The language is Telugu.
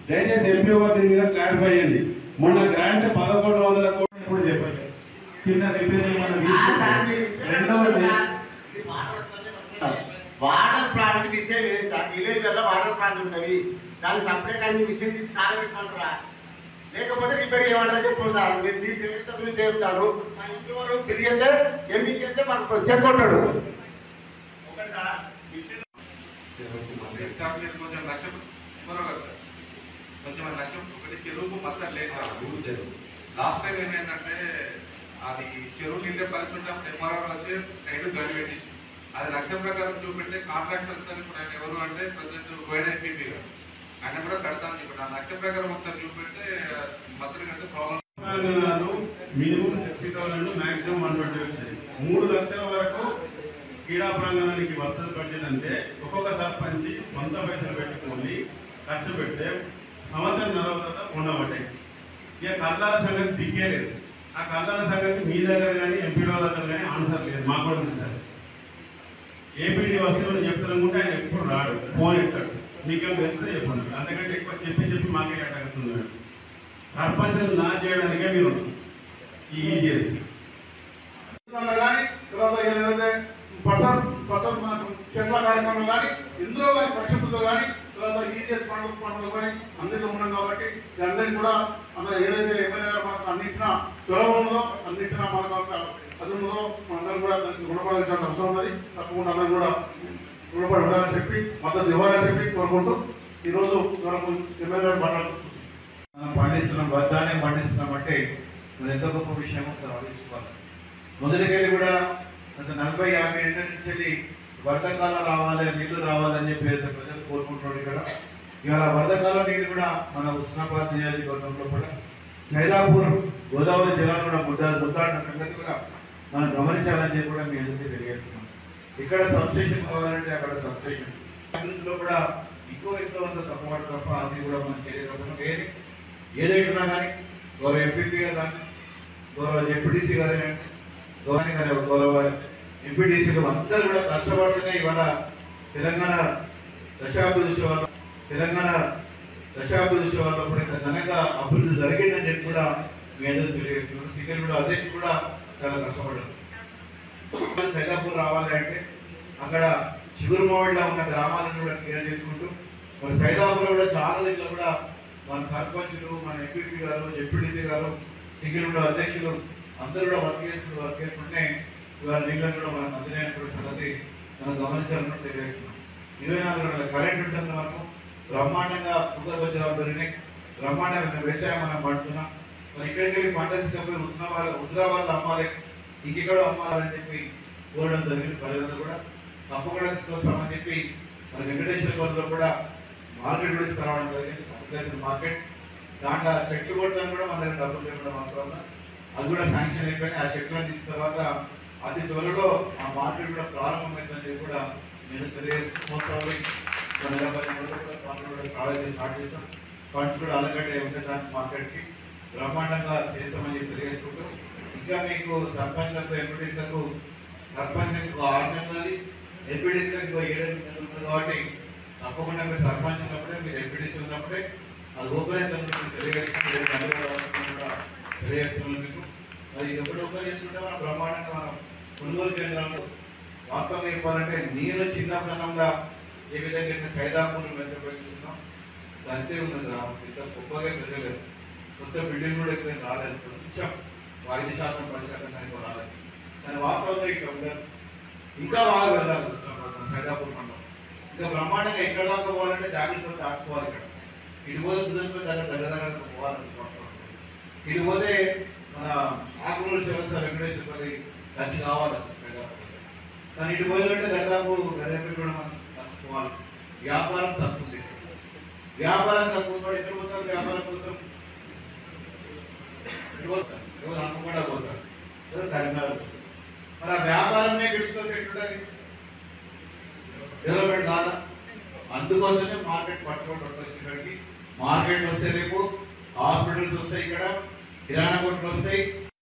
దయచేసి ఎంపీఓ దీని మీద క్లారిఫై చేయండి మొన్న గ్రాంట్ పదకొండు వందల కోట్లు ఇప్పుడు చెప్పండి చిన్న రిపేర్ ఏమైనా ఆ సార్ తీసుకుంటే మీరు రెండవది సార్, ఇది వాటర్ ప్లాంట్ వాటర్ ప్లాంట్ విషయం ఏది సార్ విలేజ్ వల్ల వాటర్ ప్లాంట్ ఉన్నవి దాన్ని సప్లై కానీ మిషన్ తీసి కాలబెట్టమంటారా లేకపోతే రిపేర్ చేయమంటారా చెప్పండి సార్ మీరు మీరు తెలియత గురించి చెప్తారు మా ఇంటి వారు బిల్ అయితే ఎంపీకి అయితే మాకు చెక్ కొట్టాడు ఒకటి సార్, మిషన్ సార్ మీరు కొంచెం లక్ష్యం త్వరగా సార్ కొంచెం లక్ష్యం ఒకటి చెరువుకు మొత్తం లేదు సార్ లాస్ట్ టైం ఏమైందంటే అది చెరువు నిండే పరిస్థితి ఉంటే అప్పుడు ఎంఆర్ఓ వచ్చి సైడ్ గడి పెట్టేసి అది లక్ష్యం ప్రకారం చూపెడితే కాంట్రాక్టర్ సార్ ఇప్పుడు ఆయన ఎవరు అంటే ప్రజెంట్ గోయన్ ఎంపీపీ గారు ఆయన కూడా కడతాను చెప్పి ఆ లక్ష్యం ప్రకారం ఒకసారి చూపెడితే మొత్తం కంటే ప్రాబ్లం ప్రాంగణాలు minimum sixty thousand maximum one twenty వచ్చాయి మూడు లక్షల వరకు క్రీడా ప్రాంగణానికి వసతి బడ్జెట్ అంటే ఒక్కొక్క సర్పంచ్ సొంత పైసలు పెట్టుకొని ఖర్చు పెడితే సంవత్సరం నలభై ఉండబట్టాయి ఇక కల్లాల సంగతి దిక్కే లేదు ఆ కల్లాల సంగతి మీ దగ్గర కానీ ఎంపీడో దగ్గర కానీ ఆన్సర్ లేదు మాకు కూడా తెలుసు ఏపీడీ వస్తే మనం చెప్తారనుకుంటే ఆయన ఎప్పుడు రాడు ఫోన్ ఎత్తాడు మీకేం వెళ్తే చెప్పండి అంతకంటే ఎక్కువ చెప్పి చెప్పి మాకే కట్టాల్సింది సర్పంచ్ నా చేయడానికే మీరు ఈ ఈజీఎస్ కానీ తర్వాత ఏదైతే పర్సన్ పర్సన్ మనకు చెట్ల కార్యక్రమం కానీ ఇందులో కానీ పరిశుభ్రత కానీ తర్వాత ఈజీఎస్ పండుగ పండుగలు కానీ అందరిలో ఉన్నాం కాబట్టి ఈ అందరికీ కూడా మన ఏదైతే ఎమ్మెల్యే గారు మనకు అందించిన చొరవంలో అందించిన మనకు ఒక అదునులో మనందరం కూడా దానికి రుణపడాల్సిన అవసరం ఉన్నది తప్పకుండా అందరం కూడా రుణపడి ఉండాలని చెప్పి మద్దతు ఇవ్వాలని చెప్పి కోరుకుంటూ ఈరోజు గౌరవ ఎమ్మెల్యే గారు మాట్లాడుతూ మనం పండిస్తున్నాం బద్దానే పండిస్తున్నాం అంటే మరి ఎంతో గొప్ప విషయం ఒకసారి ఆలోచించుకోవాలి మొదటికెళ్ళి కూడా గత నలభై యాభై ఏళ్ళ నుంచి వెళ్ళి వరదకాలం రావాలి నీళ్లు రావాలని చెప్పి అయితే ప్రజలు కోరుకుంటున్నారు ఇక్కడ ఇవాళ వరదకాలం నీళ్లు కూడా మన ఉస్నాబాద్ నియోజకవర్గంలో కూడా సైదాపూర్ గోదావరి జలాలు కూడా ముద్ద ముద్దాడిన సంగతి కూడా మనం గమనించాలని చెప్పి కూడా మీ అందరికీ తెలియజేస్తున్నాం ఇక్కడ సబ్స్టేషన్ కావాలంటే అక్కడ సబ్స్టేషన్ అభివృద్ధిలో కూడా ఎక్కువ ఎక్కువ అంత తక్కువ తప్ప అన్ని కూడా మనం చేయకపోవడం ఏది ఏదైతున్నా కానీ గౌరవ ఎంపీపీ గారు కానీ గౌరవ జెడ్పీటీసీ గారు కానీ గౌరవ గారు గౌరవ ఎంపీటీసీలు అందరూ కూడా కష్టపడుతూనే ఇవాళ తెలంగాణ దశాబ్ది ఉత్సవాలు తెలంగాణ దశాబ్ది ఉత్సవాల్లో కూడా ఇంత ఘనంగా అభివృద్ధి జరిగిందని చెప్పి కూడా మీ అందరూ తెలియజేస్తున్నారు సింగిల్ కూడా అధ్యక్షుడు కూడా చాలా కష్టపడ్డారు సైదాపూర్ రావాలి అంటే అక్కడ చిగురుమావిడిలో ఉన్న గ్రామాలను కూడా క్లియర్ చేసుకుంటూ మరి సైదాపూర్ కూడా చాలా దగ్గర కూడా మన సర్పంచులు మన ఎంపీపీ గారు జెడ్పీటీసీ గారు సింగిల్ కూడా అధ్యక్షులు అందరూ కూడా వర్క్ చేసుకుంటూ వర్క్ చేసుకుంటే ఇవాళ నీళ్ళని కూడా మనకు అందిన కూడా సంగతి మనం గమనించాలని తెలియజేస్తున్నాం ఇరవై నాలుగు గంటల కరెంట్ ఉంటుంది మనకు బ్రహ్మాండంగా భూగర్భజలాలు పెరిగినాయి బ్రహ్మాండమైన వ్యవసాయం మనం పండుతున్నాం మరి ఇక్కడికి వెళ్ళి పంట తీసుకపోయి హుస్నాబాద్ హుజరాబాద్ అమ్మాలి ఇంకెక్కడ అమ్మాలని చెప్పి కోరడం జరిగింది ప్రజలందరూ కూడా తప్పకుండా తీసుకొస్తామని చెప్పి మన వెంకటేశ్వర కూడా మార్కెట్ కూడా తీసుకురావడం జరిగింది అగ్రికల్చర్ మార్కెట్ దాంట్లో ఆ చెట్లు కొట్టడానికి కూడా మన దగ్గర డబ్బులు లేకుండా వాస్తవంగా అది కూడా శాంక్షన్ అయిపోయినాయి ఆ చెట్లను తీసుకున్న తర్వాత అతి త్వరలో ఆ మార్కెట్ కూడా ప్రారంభమైందని చెప్పి కూడా నేను తెలియజేస్తూ మోస్తాలి మన నెల పదిహేనులో కూడా పనులు కూడా స్టార్ట్ చేసి స్టార్ట్ చేస్తాం ఫండ్స్ కూడా అలకట్టే ఉంటే దానికి మార్కెట్కి బ్రహ్మాండంగా చేస్తామని చెప్పి తెలియజేసుకుంటూ ఇంకా మీకు సర్పంచ్లకు ఎంపీటీసీలకు సర్పంచ్ ఇంకో ఆరు నెలలు ఉన్నది ఎంపీటీసీలకు ఇంకో ఏడు ఎనిమిది నెలలు ఉంటుంది కాబట్టి తప్పకుండా మీరు సర్పంచ్ ఉన్నప్పుడే మీరు ఎంపీటీసీ ఉన్నప్పుడే అది ఓపెన్ అయితే తెలియజేస్తుంది రేపు అందరూ కూడా వస్తుందని కూడా తెలియజేస్తున్నాం మీకు మరి ఇది ఎప్పుడు ఓపెన్ చేసుకుంటే మనం బ్రహ్మాండంగా మనం కొనుగోలు కేంద్రాలు వాస్తవంగా చెప్పాలంటే నేను చిన్నతనంగా ఏ విధంగా అయితే సైదాపూర్ వెంట ప్రశ్నిస్తున్నాం అంతే ఉన్న గ్రామం ఇంత గొప్పగా పెరగలేదు కొత్త బిల్డింగ్ కూడా ఎక్కువ రాలేదు కొంచెం ఐదు శాతం పది శాతం కనుక రాలేదు కానీ వాస్తవంగా ఇట్లా ఉండదు ఇంకా బాగా వెళ్ళాలి కృష్ణాపురం సైదాపూర్ మండలం ఇంకా బ్రహ్మాండంగా ఎక్కడ దాకా పోవాలంటే జాగ్రత్తగా దాటుకోవాలి ఇక్కడ ఇటు పోతే దుర్గంపై దగ్గర దగ్గర దగ్గర పోవాలి వాస్తవంగా. ఇటు పోతే మన ఆకులు చివరి వెంకటేశ్వరపల్లి ఖర్చు కావాలి అసలు సైదాపూర్ కానీ ఇటు పోయాలంటే దాదాపు గరేపల్లి కూడా మనం ఖర్చుకోవాలి వ్యాపారం తక్కువ ఉంది. వ్యాపారం తక్కువ ఉన్నవాడు ఎక్కడ పోతారు వ్యాపారం కోసం ఎటు పోతారు ఎవరు అమ్మకుండా పోతారు ఏదో కరీంనగర్ పోతారు. మరి ఆ వ్యాపారమే గిడుచుకొస్తే ఎట్లుంటుంది డెవలప్మెంట్ కాదా అందుకోసమే మార్కెట్ పట్టుకోవడం వచ్చేసి ఇక్కడికి మార్కెట్ వస్తే రేపు హాస్పిటల్స్ వస్తాయి ఇక్కడ కిరాణా కొట్లు వస్తాయి